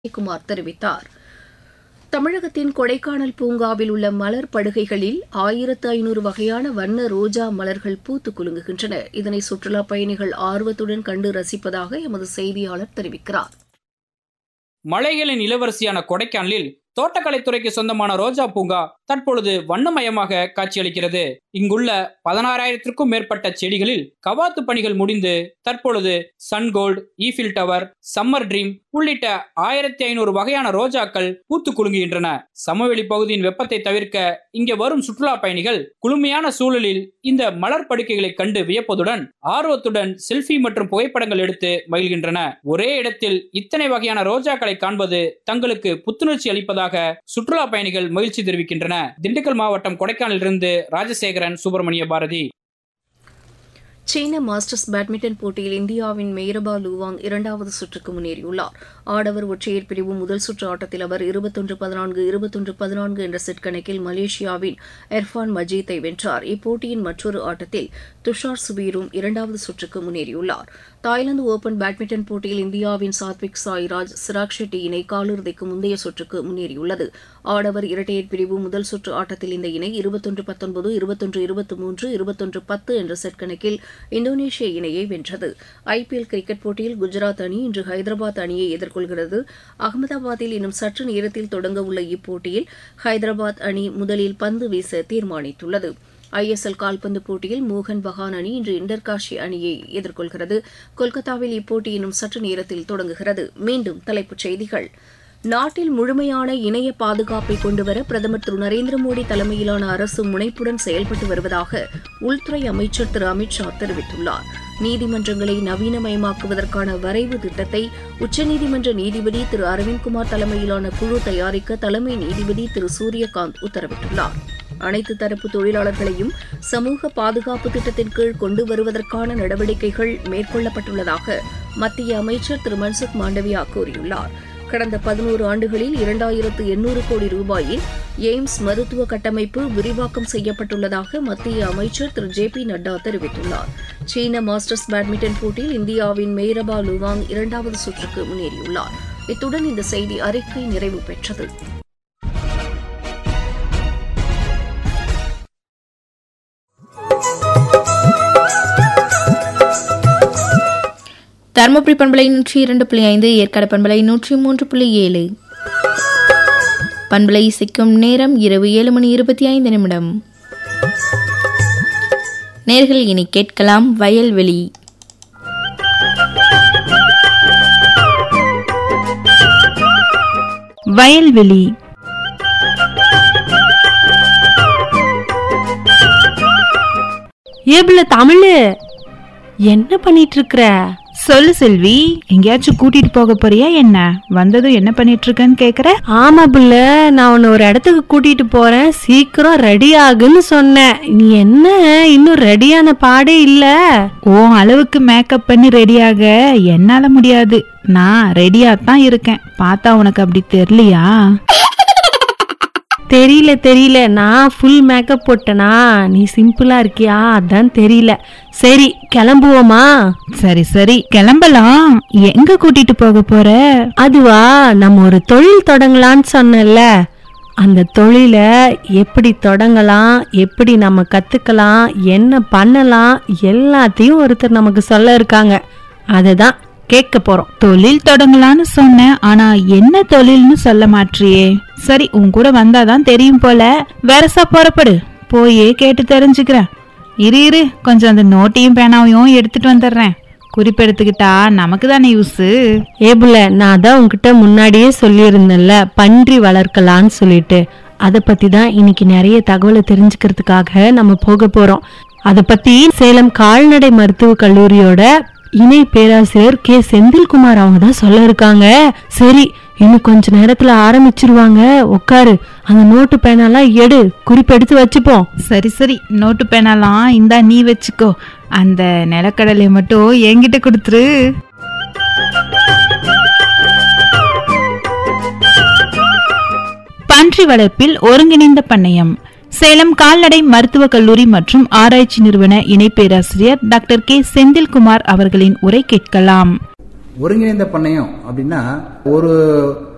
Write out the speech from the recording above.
குமார் தெரிவித்தார் தமிழகத்தின் கொடைக்கானல் பூங்காவில் உள்ள மலர் படுகைகளில் ஆயிரத்து ஐநூறு வகையான வண்ண ரோஜா மலர்கள் பூத்து குலுங்குகின்றன இதனை சுற்றுலாப் பயணிகள் ஆர்வத்துடன் கண்டு ரசிப்பதாக எமது செய்தியாளர் தெரிவிக்கிறார் மலைகளின் இளவரசியான கொடைக்கானலில் தோட்டக்கலைத்துறைக்கு சொந்தமான ரோஜா பூங்கா தற்பொழுது வண்ணமயமாக காட்சியளிக்கிறது இங்குள்ள பதினாறாயிரத்திற்கும் மேற்பட்ட செடிகளில் கவாத்து பணிகள் முடிந்து தற்பொழுது Sungold Eiffel tower summer dream உள்ளிட்ட ஆயிரத்தி ஐநூறு வகையான ரோஜாக்கள் பூத்து குலுங்குகின்றன சமவெளி பகுதியின் வெப்பத்தை தவிர்க்க இங்கே வரும் சுற்றுலா பயணிகள் குளுமையான சூழலில் இந்த மலர் படுக்கைகளை கண்டு வியப்பதுடன் ஆர்வத்துடன் செல்ஃபி மற்றும் புகைப்படங்கள் எடுத்து மகிழ்கின்றன ஒரே இடத்தில் இத்தனை வகையான ரோஜாக்களை காண்பது தங்களுக்கு புத்துணர்ச்சி அளிப்பதாக சுற்றுலா பயணிகள் மகிழ்ச்சி தெரிவிக்கின்றன திண்டுக்கல் மாவட்டம் கொடைக்கானலிலிருந்து ராஜசேகரன் சுப்பிரமணிய பாரதி சீன மாஸ்டர்ஸ் பேட்மிண்டன் போட்டியில் இந்தியாவின் மெய்ரபா லூவாங் இரண்டாவது சுற்றுக்கு முன்னேறியுள்ளார் ஆடவர் ஒற்றையர் பிரிவு முதல் சுற்று ஆட்டத்தில் அவர் இருபத்தொன்று பதினான்கு இருபத்தொன்று பதினான்கு என்ற செட் கணக்கில் மலேசியாவின் எர்ஃபான் மஜீத்தை வென்றார் இப்போட்டியின் மற்றொரு ஆட்டத்தில் துஷார் சுபீரும் இரண்டாவது சுற்றுக்கு முன்னேறியுள்ளார் தாய்லாந்து ஓபன் பேட்மிண்டன் போட்டியில் இந்தியாவின் சாத்விக் சாய்ராஜ் சிராக் ஷெட்டி இணை காலிறுதிக்கு முந்தைய சுற்றுக்கு முன்னேறியுள்ளது ஆடவர் இரட்டையர் பிரிவு முதல் சுற்று ஆட்டத்தில் இந்த இணை இருபத்தொன்று பத்தொன்பது இருபத்தொன்று இருபத்தி மூன்று இருபத்தொன்று பத்து என்ற செட் கணக்கில் இந்தோனேஷிய இணையை வென்றது ஐபிஎல் கிரிக்கெட் போட்டியில் குஜராத் அணி இன்று ஹைதராபாத் அணியை எதிர்கொள்கிறது அகமதாபாத்தில் இன்னும் சற்று நேரத்தில் தொடங்க உள்ள இப்போட்டியில் ஹைதராபாத் அணி முதலில் பந்து வீச தீர்மானித்துள்ளது ஐஎஸ்எல் கால்பந்து போட்டியில் மோகன் பகான் அணி இன்று இண்டர்காஷி அணியை எதிர்கொள்கிறது கொல்கத்தாவில் இப்போட்டி இன்னும் சற்று நேரத்தில் தொடங்குகிறது மீண்டும் தலைப்புச் செய்திகள் நாட்டில் முழுமையான இணைய பாதுகாப்பை கொண்டுவர பிரதமர் திரு நரேந்திர மோடி தலைமையிலான அரசு முனைப்புடன் செயல்பட்டு வருவதாக உள்துறை அமைச்சர் திரு அமித் ஷா தெரிவித்துள்ளார் நீதிமன்றங்களை நவீனமயமாக்குவதற்கான வரைவு திட்டத்தை உச்சநீதிமன்ற நீதிபதி திரு அரவிந்த்குமார் தலைமையிலான குழு தயாரிக்க தலைமை நீதிபதி திரு சூரியகாந்த் உத்தரவிட்டுள்ளார் அனைத்து தரப்பு தொழிலாளர்களையும் சமூக பாதுகாப்பு திட்டத்தின் கீழ் கொண்டு வருவதற்கான நடவடிக்கைகள் மேற்கொள்ளப்பட்டுள்ளதாக மத்திய அமைச்சர் திரு மன்சுக் மாண்டவியா கூறியுள்ளார் கடந்த பதினோரு ஆண்டுகளில் இரண்டாயிரத்து எண்ணூறு கோடி ரூபாயில் எய்ம்ஸ் மருத்துவ கட்டமைப்பு விரிவாக்கம் செய்யப்பட்டுள்ளதாக மத்திய அமைச்சர் திரு ஜே பி நட்டா தெரிவித்துள்ளார் சீன மாஸ்டர்ஸ் பேட்மிண்டன் போட்டியில் இந்தியாவின் மெய்ரபா லுவாங் இரண்டாவது சுற்றுக்கு முன்னேறியுள்ளார் இத்துடன் இந்த செய்தி அறிக்கை நிறைவு பெற்றது தருமபுரி பண்பலை நூற்றி இரண்டு புள்ளி ஐந்து ஏற்காடு பண்பலை நூற்றி மூன்று புள்ளி ஏழு பண்பலை இசைக்கும் நேரம் இரவு ஏழு மணி இருபத்தி ஐந்து நிமிடம் நேர்கள் இனி கேட்கலாம் வயல்வெளி வயல்வெளி ஏபிள தமிழு என்ன பண்ணிட்டு இருக்கிற சொல்லு செல்வி எங்கேயாச்சும் கூட்டிட்டு போக போறியா என்ன வந்ததும் என்ன பண்ணிட்டு இருக்கேன்னு கேக்குற ஆமா புள்ள நான் உன்னை ஒரு இடத்துக்கு கூட்டிட்டு போறேன் சீக்கிரம் ரெடி ஆகுன்னு சொன்னேன் நீ என்ன இன்னும் ரெடியான பாடே இல்ல உன் அளவுக்கு மேக்கப் பண்ணி ரெடியாக என்னால முடியாது நான் ரெடியா தான் இருக்கேன் பார்த்தா உனக்கு அப்படி தெரியலையா தெரியல தெரியல நான் ஃபுல் மேக்கப் போட்டனா நீ சிம்பிளா இருக்கியா அதான் தெரியல சரி கிளம்புவோமா சரி சரி கிளம்பலாம் எங்க கூட்டிட்டு போக போற அதுவா நம்ம ஒரு தொழில் தொடங்கலான்னு சொன்னேன்ல அந்த தொழிலை எப்படி தொடங்கலாம் எப்படி நம்ம கத்துக்கலாம் என்ன பண்ணலாம் எல்லாத்தையும் ஒருத்தர் நமக்கு சொல்ல இருக்காங்க அதை தான் கேட்க போறோம் தொழில் தொடங்கலான்னு சொன்னேன் ஆனா என்ன தொழில்னு சொல்ல மாற்றியே சரி உன் கூட வந்தாதான் தெரியும் போல வேறசா புறப்படு போயே கேட்டு தெரிஞ்சுக்கிறேன் இரு இரு கொஞ்சம் அந்த நோட்டையும் பேனாவையும் எடுத்துட்டு வந்துடுறேன் குறிப்பெடுத்துக்கிட்டா நமக்கு தானே யூஸ் ஏபுல நான் தான் உங்ககிட்ட முன்னாடியே சொல்லியிருந்தேன்ல பன்றி வளர்க்கலான்னு சொல்லிட்டு அதை பத்தி தான் இன்னைக்கு நிறைய தகவலை தெரிஞ்சுக்கிறதுக்காக நம்ம போக போறோம் அதை பத்தி சேலம் கால்நடை மருத்துவ கல்லூரியோட இணை பேராசிரியர் கே செந்தில்குமார் அவங்க தான் சொல்ல இருக்காங்க சரி இன்னும் கொஞ்ச நேரத்துல ஆரம்பிச்சிருவாங்க உட்காரு அந்த நோட்டு பேனாலாம் எடு குறிப்பெடுத்து வச்சுப்போம் சரி சரி நோட்டு பேனாலாம் இந்தா நீ வச்சுக்கோ அந்த நிலக்கடலை மட்டும் என்கிட்ட கொடுத்துரு பன்றி வளர்ப்பில் ஒருங்கிணைந்த பண்ணையம் சேலம் கால்நடை மருத்துவக் கல்லூரி மற்றும் ஆராய்ச்சி நிறுவன இணை பேராசிரியர் டாக்டர் கே செந்தில்குமார் அவர்களின் உரை கேட்கலாம் ஒருங்கிணைந்த பண்ணையம் அப்படின்னா ஒரு